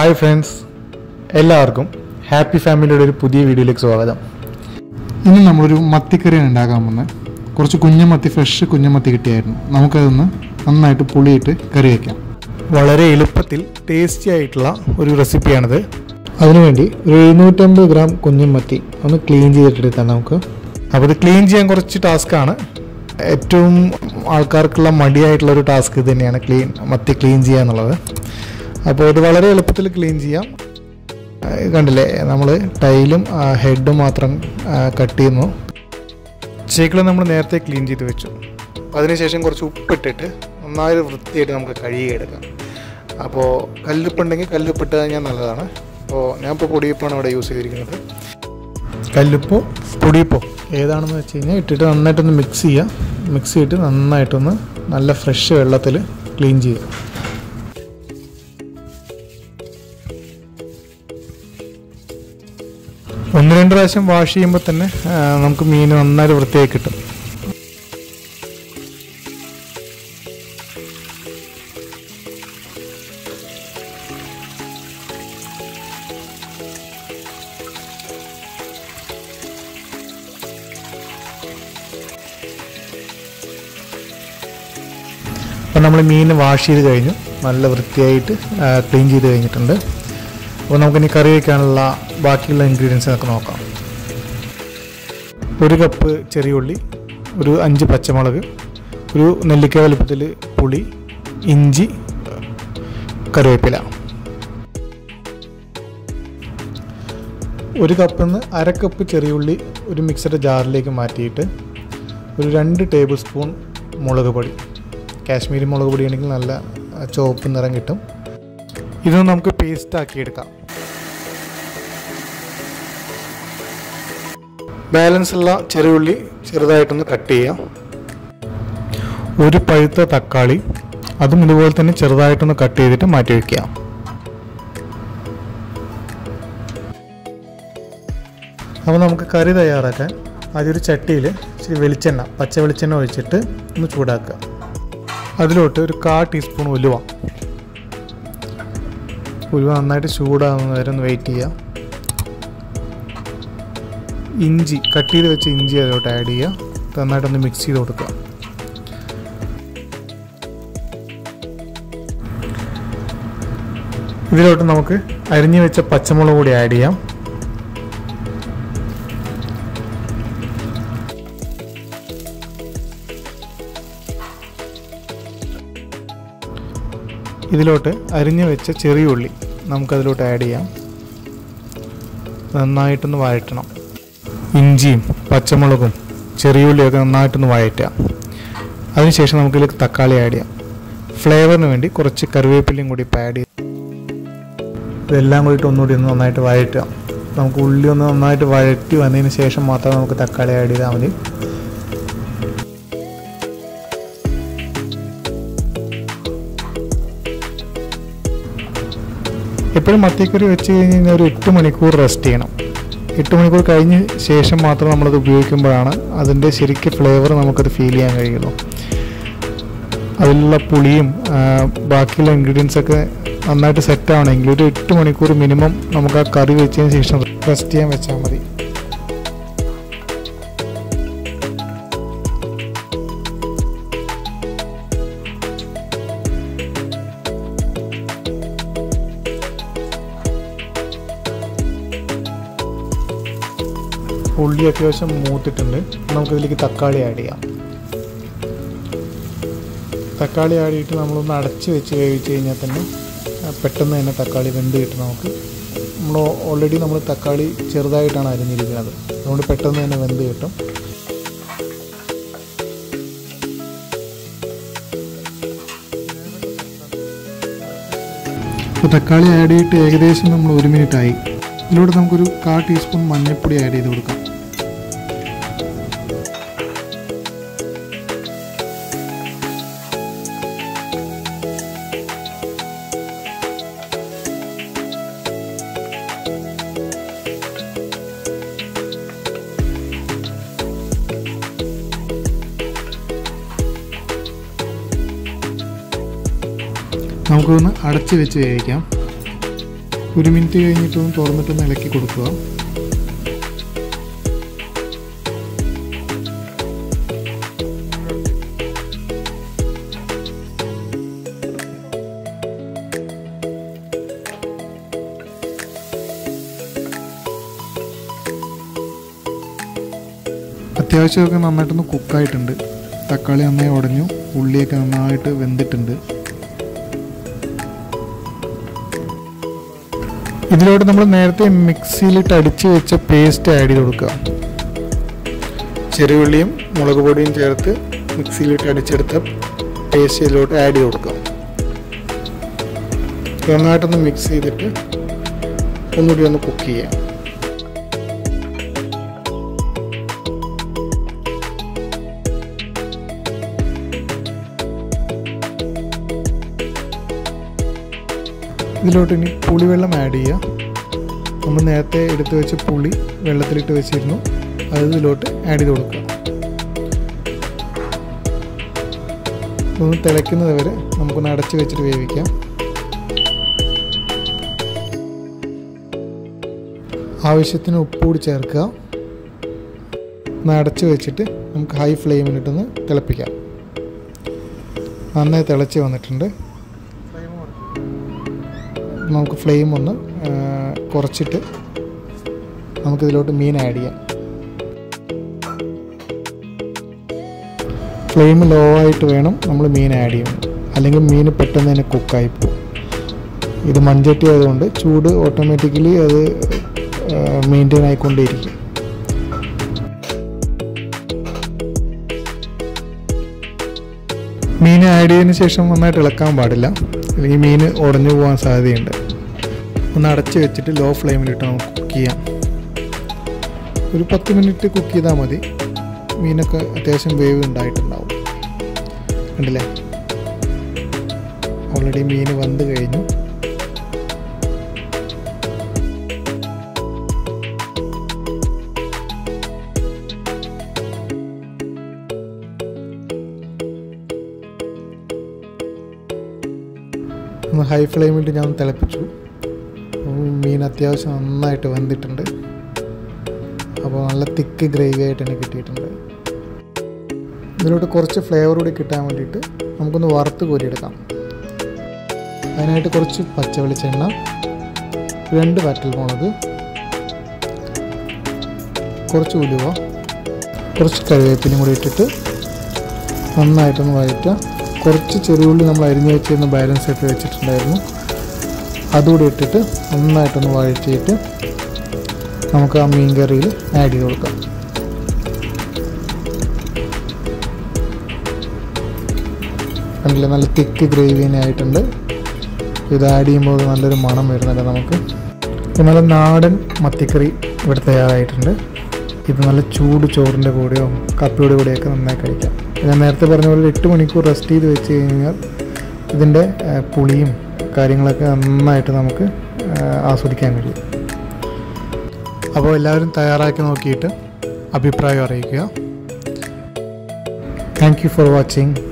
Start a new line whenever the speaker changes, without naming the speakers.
hi friends എല്ലാവർക്കും happy ഫാമിലിയുടെ ഒരു പുതിയ വീഡിയോയിലേക്ക് സ്വാഗതം ഇന്ന് നമ്മളൊരു മത്തിക്കറിയാണ് ഉണ്ടാക്കാൻ പോകുന്നത് കുറച്ച് കുഞ്ഞമത്തി ഫ്രഷ് കുഞ്ഞമത്തി കിട്ടിയായിരുന്നു നമുക്കതൊന്ന് നന്നായിട്ട് പുളിയിട്ട് കറി വയ്ക്കാം വളരെ എളുപ്പത്തിൽ ടേസ്റ്റി ആയിട്ടുള്ള ഒരു റെസിപ്പിയാണിത് അതിനുവേണ്ടി ഒരു എഴുന്നൂറ്റമ്പത് ഗ്രാം കുഞ്ഞമത്തി ഒന്ന് ക്ലീൻ ചെയ്തിട്ടെടുക്കാം നമുക്ക് അപ്പോൾ ഇത് ക്ലീൻ ചെയ്യാൻ കുറച്ച് ടാസ്ക്കാണ് ഏറ്റവും ആൾക്കാർക്കുള്ള മടിയായിട്ടുള്ള ഒരു ടാസ്ക് ഇത് തന്നെയാണ് ക്ലീൻ മത്തി ക്ലീൻ ചെയ്യുക എന്നുള്ളത് അപ്പോൾ ഇത് വളരെ എളുപ്പത്തിൽ ക്ലീൻ ചെയ്യാം ആ, ഇത് കണ്ടില്ലേ നമ്മൾ ടൈലും ഹെഡും മാത്രം കട്ട് ചെയ്യുന്നു ചേക്കിൾ നമ്മൾ നേരത്തെ ക്ലീൻ ചെയ്ത് വെച്ചു അതിനുശേഷം കുറച്ച് ഉപ്പിട്ടിട്ട് നന്നായി വൃത്തിയായിട്ട് നമുക്ക് കഴുകിയെടുക്കാം അപ്പോൾ കല്ലുപ്പുണ്ടെങ്കിൽ കല്ലുപ്പിട്ട് കഴിഞ്ഞാൽ നല്ലതാണ് അപ്പോൾ ഞാൻ ഇപ്പോൾ പൊടിയപ്പാണ് ഇവിടെ യൂസ് ചെയ്തിരിക്കുന്നത് കല്ലുപ്പോ പൊടിയപ്പോ ഏതാണെന്ന് വെച്ച് കഴിഞ്ഞാൽ ഇട്ടിട്ട് നന്നായിട്ടൊന്ന് മിക്സ് ചെയ്യുക മിക്സ് ചെയ്തിട്ട് നന്നായിട്ടൊന്ന് നല്ല ഫ്രഷ് വെള്ളത്തിൽ ക്ലീൻ ചെയ്യുക ഒന്ന് രണ്ട് പ്രാവശ്യം വാഷ് ചെയ്യുമ്പോൾ തന്നെ ആ, നമുക്ക് മീൻ നന്നായിട്ട് വൃത്തിയായി കിട്ടും അപ്പോൾ നമ്മൾ മീൻ വാഷ് ചെയ്ത് കഴിഞ്ഞു നല്ല വൃത്തിയായിട്ട് ക്ലീൻ ചെയ്ത് കഴിഞ്ഞിട്ടുണ്ട് അപ്പോൾ നമുക്കിനി കറി വയ്ക്കാനുള്ള ബാക്കിയുള്ള ഇൻഗ്രീഡിയൻസ് നമുക്ക് നോക്കാം ഒരു കപ്പ് ചെറിയ ഉള്ളി ഒരു അഞ്ച് പച്ചമുളക് ഒരു നെല്ലിക്ക വലുപ്പത്തിൽ പുളി ഇഞ്ചി കറിവേപ്പില ഒരു കപ്പിൽ നിന്ന് അര കപ്പ് ചെറിയ ഉള്ളി ഒരു മിക്സഡ് ജാറിലേക്ക് മാറ്റിയിട്ട് ഒരു രണ്ട് ടേബിൾ സ്പൂൺ മുളക് പൊടി കാശ്മീരി മുളക് പൊടി ആണെങ്കിൽ നല്ല ആ, ചുവപ്പ് നിറം കിട്ടും ഇത് നമുക്ക് പേസ്റ്റ് ആക്കി എടുക്കാം ബാലൻസ് ഉള്ള ചെറുള്ളി ചെറുതായിട്ടൊന്ന് കട്ട് ചെയ്യാം ഒരു പഴുത്ത തക്കാളി അതും ഇതുപോലെ തന്നെ ചെറുതായിട്ടൊന്ന് കട്ട് ചെയ്തിട്ട് മാറ്റി വയ്ക്കുക അപ്പോൾ നമുക്ക് കറി തയ്യാറാക്കാൻ ആദ്യം ഒരു ചട്ടിയിൽ ഇച്ചിരി വെളിച്ചെണ്ണ പച്ച വെളിച്ചെണ്ണ ഒഴിച്ചിട്ട് ഒന്ന് ചൂടാക്കുക അതിലോട്ട് ഒരു കാ ടീസ്പൂൺ ഉലുവ ഉലുവ നന്നായിട്ട് ചൂടാകുന്ന വരെ ഒന്ന് വെയിറ്റ് ചെയ്യുക ഇഞ്ചി കട്ട് ചെയ്ത് വെച്ച ഇഞ്ചി അതിലോട്ട് ആഡ് ചെയ്യുക നന്നായിട്ടൊന്ന് മിക്സ് ചെയ്ത് കൊടുക്കുക ഇതിലോട്ട് നമുക്ക് അരിഞ്ഞു വെച്ച പച്ചമുളക് കൂടി ആഡ് ചെയ്യാം ഇതിലോട്ട് അരിഞ്ഞു വെച്ച ചെറിയ ഉള്ളി നമുക്കതിലോട്ട് ആഡ് ചെയ്യാം നന്നായിട്ടൊന്ന് വഴറ്റണം ഇഞ്ചിയും പച്ചമുളകും ചെറിയ ഉള്ളിയൊക്കെ നന്നായിട്ടൊന്ന് വഴറ്റുക അതിനുശേഷം നമുക്കിതിൽ തക്കാളി ആഡ് ചെയ്യാം ഫ്ലേവറിന് വേണ്ടി കുറച്ച് കറിവേപ്പിലയും കൂടി ഇപ്പം ആഡ് ചെയ്ത് ഇതെല്ലാം കൂടിയിട്ട് ഒന്നുകൂടി ഒന്ന് നന്നായിട്ട് വഴറ്റുക നമുക്ക് ഉള്ളി ഒന്ന് നന്നായിട്ട് വഴറ്റി വന്നതിന് ശേഷം മാത്രം നമുക്ക് തക്കാളി ആഡ് ചെയ്താൽ മതി എപ്പോഴും മത്തിക്കറി വെച്ച് കഴിഞ്ഞ് കഴിഞ്ഞാൽ ഒരു എട്ട് മണിക്കൂർ റെസ്റ്റ് ചെയ്യണം എട്ട് മണിക്കൂർ കഴിഞ്ഞ ശേഷം മാത്രം നമ്മളത് ഉപയോഗിക്കുമ്പോഴാണ് അതിൻ്റെ ശരിക്കും ഫ്ലേവർ നമുക്കത് ഫീൽ ചെയ്യാൻ കഴിയുള്ളൂ അതിലുള്ള പുളിയും ആ, ബാക്കിയുള്ള ഇൻഗ്രീഡിയൻസ് ഒക്കെ നന്നായിട്ട് സെറ്റ് ആവണമെങ്കിൽ ഒരു എട്ട് മണിക്കൂർ മിനിമം നമുക്ക് ആ കറി വെച്ചതിന് ശേഷം റെസ്റ്റ് ചെയ്യാൻ വെച്ചാൽ മതി ഉള്ളി അത്യാവശ്യം മൂത്തിട്ടുണ്ട് നമുക്കിതിലേക്ക് തക്കാളി ആഡ് ചെയ്യാം തക്കാളി ആഡ് ചെയ്തിട്ട് നമ്മളൊന്ന് അടച്ച് വെച്ച് വേവിച്ച് കഴിഞ്ഞാൽ തന്നെ ആ, പെട്ടെന്ന് തന്നെ തക്കാളി വെന്ത് കിട്ടും നമുക്ക് നമ്മൾ ഓൾറെഡി നമ്മൾ തക്കാളി ചെറുതായിട്ടാണ് അരിഞ്ഞിരിക്കുന്നത് അതുകൊണ്ട് പെട്ടെന്ന് തന്നെ വെന്ത് കിട്ടും അപ്പോൾ തക്കാളി ആഡ് ചെയ്തിട്ട് ഏകദേശം നമ്മൾ ഒരു മിനിറ്റ് ആയി ഇതിലൂടെ നമുക്കൊരു കാ ടീസ്പൂൺ മഞ്ഞൾപ്പൊടി ആഡ് ചെയ്ത് കൊടുക്കാം നമുക്കൊന്ന് അടച്ച് വെച്ച് വേവിക്കാം ഒരു മിനിറ്റ് കഴിഞ്ഞിട്ടൊന്ന് തുറന്നിട്ടൊന്ന് ഇളക്കി കൊടുക്കുക അത്യാവശ്യമൊക്കെ നന്നായിട്ടൊന്ന് കുക്കായിട്ടുണ്ട് തക്കാളി നന്നായി ഉടഞ്ഞു ഉള്ളിയൊക്കെ നന്നായിട്ട് വെന്തിട്ടുണ്ട് ഇതിലോട്ട് നമ്മൾ നേരത്തെ മിക്സിയിലിട്ട് അടിച്ച് വെച്ച പേസ്റ്റ് ആഡ് ചെയ്ത് കൊടുക്കുക ചെറിയുള്ളിയും മുളക് പൊടിയും ചേർത്ത് മിക്സിയിലിട്ട് അടിച്ചെടുത്ത പേസ്റ്റ് ഇതിലോട്ട് ആഡ് ചെയ്ത് കൊടുക്കുക നന്നായിട്ടൊന്ന് മിക്സ് ചെയ്തിട്ട് ഒന്നുകൂടി ഒന്ന് കുക്ക് ചെയ്യാം ഇതിലോട്ട് ഇനി പുളിവെള്ളം ആഡ് ചെയ്യുക നമ്മൾ നേരത്തെ എടുത്തു വെച്ച പുളി വെള്ളത്തിലിട്ട് വെച്ചിരുന്നു അത് ഇതിലോട്ട് ആഡ് ചെയ്ത് കൊടുക്കുക ഒന്ന് തിളയ്ക്കുന്നത് വരെ നമുക്കൊന്ന് അടച്ച് വെച്ചിട്ട് വേവിക്കാം ആവശ്യത്തിന് ഉപ്പ് കൂടി ചേർക്കുക ഒന്ന് അടച്ച് വെച്ചിട്ട് നമുക്ക് ഹൈ ഫ്ലെയിമിലിട്ടൊന്ന് തിളപ്പിക്കാം നന്നായി തിളച്ച് വന്നിട്ടുണ്ട് നമുക്ക് ഫ്ലെയിം ഒന്ന് ആ, കുറച്ചിട്ട് നമുക്കിതിലോട്ട് മീൻ ആഡ് ചെയ്യാം ഫ്ലെയിം ലോ ആയിട്ട് വേണം നമ്മൾ മീൻ ആഡ് ചെയ്യാൻ അല്ലെങ്കിൽ മീൻ പെട്ടെന്ന് തന്നെ കുക്കായി പോകും ഇത് മൺചട്ടി ആയതുകൊണ്ട് ചൂട് ഓട്ടോമാറ്റിക്കലി അത് മെയിൻറ്റെയിൻ ആയിക്കൊണ്ടേയിരിക്കും മീൻ ആഡ് ചെയ്തതിന് ശേഷം നന്നായിട്ട് ഇളക്കാൻ പാടില്ല അല്ലെങ്കിൽ മീൻ ഉടഞ്ഞു പോകാൻ സാധ്യതയുണ്ട് ഒന്ന് അടച്ച് വെച്ചിട്ട് ലോ ഫ്ലെയിമിലിട്ട് നമുക്ക് കുക്ക് ചെയ്യാം ഒരു പത്ത് മിനിറ്റ് കുക്ക് ചെയ്താൽ മതി മീനൊക്കെ അത്യാവശ്യം വേവ് ഉണ്ടായിട്ടുണ്ടാവും കണ്ടില്ലേ ഓൾറെഡി മീൻ വന്ന് കഴിഞ്ഞു ഒന്ന് ഹൈ ഫ്ലെയിമിൽ ഞാൻ ഒന്ന് തിളപ്പിച്ചു അപ്പോൾ മീൻ അത്യാവശ്യം നന്നായിട്ട് വെന്തിട്ടുണ്ട് അപ്പോൾ നല്ല തിക്ക് ഗ്രേവി ആയിട്ട് തന്നെ കിട്ടിയിട്ടുണ്ട് ഇതിലോട്ട് കുറച്ച് ഫ്ലേവർ കൂടി കിട്ടാൻ വേണ്ടിയിട്ട് നമുക്കൊന്ന് വറുത്ത് കോരിയെടുക്കാം അതിനായിട്ട് കുറച്ച് പച്ച വെളിച്ചെണ്ണ രണ്ട് വറ്റൽ മുളക് കുറച്ച് ഉലുവ കുറച്ച് കറിവേപ്പിലും കൂടി ഇട്ടിട്ട് നന്നായിട്ടൊന്ന് വഴറ്റുക കുറച്ച് ചെറിയുള്ളി നമ്മൾ അരിഞ്ഞ് വെച്ചിരുന്ന ബാലൻസ് ആയിട്ട് വെച്ചിട്ടുണ്ടായിരുന്നു അതുകൂടി ഇട്ടിട്ട് നന്നായിട്ടൊന്ന് വഴറ്റിയിട്ട് നമുക്ക് ആ മീൻ കറിയിൽ ആഡ് ചെയ്ത് കൊടുക്കാം കണ്ടില്ലേ നല്ല തിക്ക് ഗ്രേവി തന്നെ ആയിട്ടുണ്ട് ഇത് ആഡ് ചെയ്യുമ്പോൾ അത് നല്ലൊരു മണം വരുന്നുണ്ട് നമുക്ക് ഇത് നല്ല നാടൻ മത്തിക്കറി ഇവിടെ തയ്യാറായിട്ടുണ്ട് ഇത് നല്ല ചൂട് ചോറിൻ്റെ കൂടെയോ കപ്പിയുടെ കൂടെയൊക്കെ നന്നായി കഴിക്കാം ഞാൻ നേരത്തെ പറഞ്ഞ പോലെ ഒരു എട്ട് മണിക്കൂർ റെസ്റ്റ് ചെയ്ത് വെച്ച് കഴിഞ്ഞാൽ ഇതിൻ്റെ ആ, പുളിയും കാര്യങ്ങളൊക്കെ നന്നായിട്ട് നമുക്ക് ആ, ആസ്വദിക്കാൻ കഴിയും അപ്പോൾ എല്ലാവരും തയ്യാറാക്കി നോക്കിയിട്ട് അഭിപ്രായം അറിയിക്കുക താങ്ക് യു ഫോർ വാച്ചിങ്